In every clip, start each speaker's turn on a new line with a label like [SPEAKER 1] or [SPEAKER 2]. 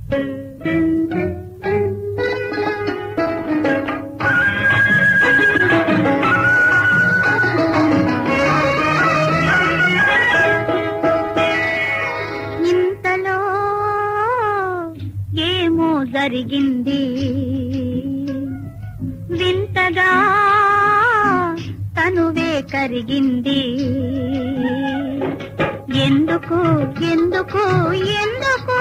[SPEAKER 1] ఇంతలో ఏమో జరిగింది వింతగా తనువే కరిగింది ఎందుకు ఎందుకు ఎందుకు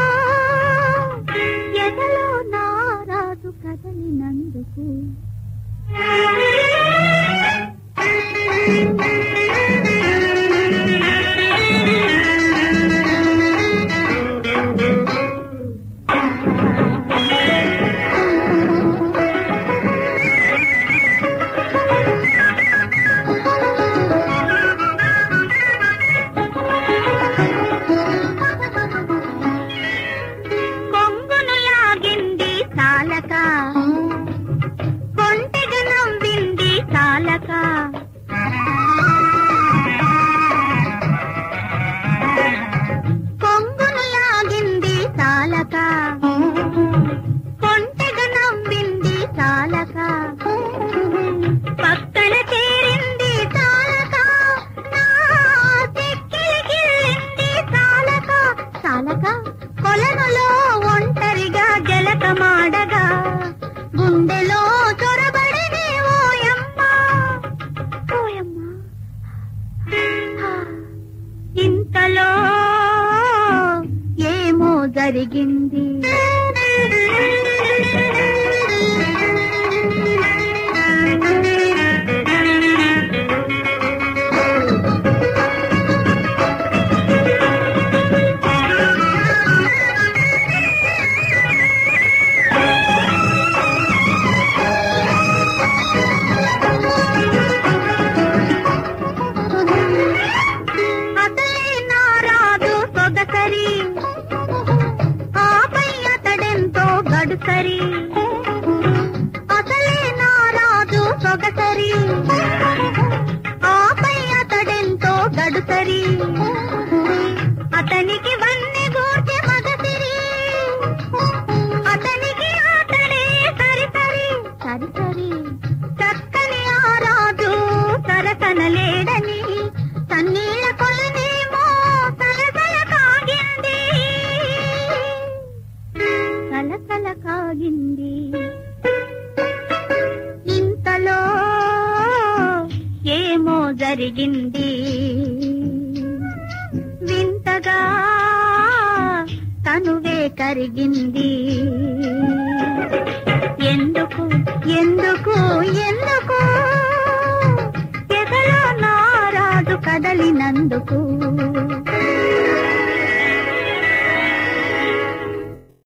[SPEAKER 1] ఎదలో నారాజు కదలినందుకు కొంగును లాగింది చాలక కొంటెగ నవ్వింది చాలక కొంగును లాగింది చాలక కొంటెగ నవ్వింది చాలక పక్కన చేరింది చాలక నా చెక్కిలిగిల్లింది చాలక చాలక కొలనులో ఒంటరిగా జలకమాడగా గుండెలో చొరబడిని ఓయమ్మ ఓయమ్మ ఇంతలో ఏమో జరిగింది అతలే నారాజు సొగసరి ఆపై అతడెంతో గడుసరి అసలే నారాజు సొగసరి ఆపై అతడెంతో గడుసరి అతనికి వన్నె గూర్చి మగసిరి అతనికి అతడే సరి సరి సరి సరి చక్కని ఆ రాజు సరసనలేడని తన్నీళ్ళ కొలనేమో సలసల కాగింది సలసల కాగింది ఇంతలో ఏమో జరిగింది వింతగా తనువే కరిగింది ఎందుకు ఎందుకు ఎందుకు ఎదలో నారాజు కదలినందుకు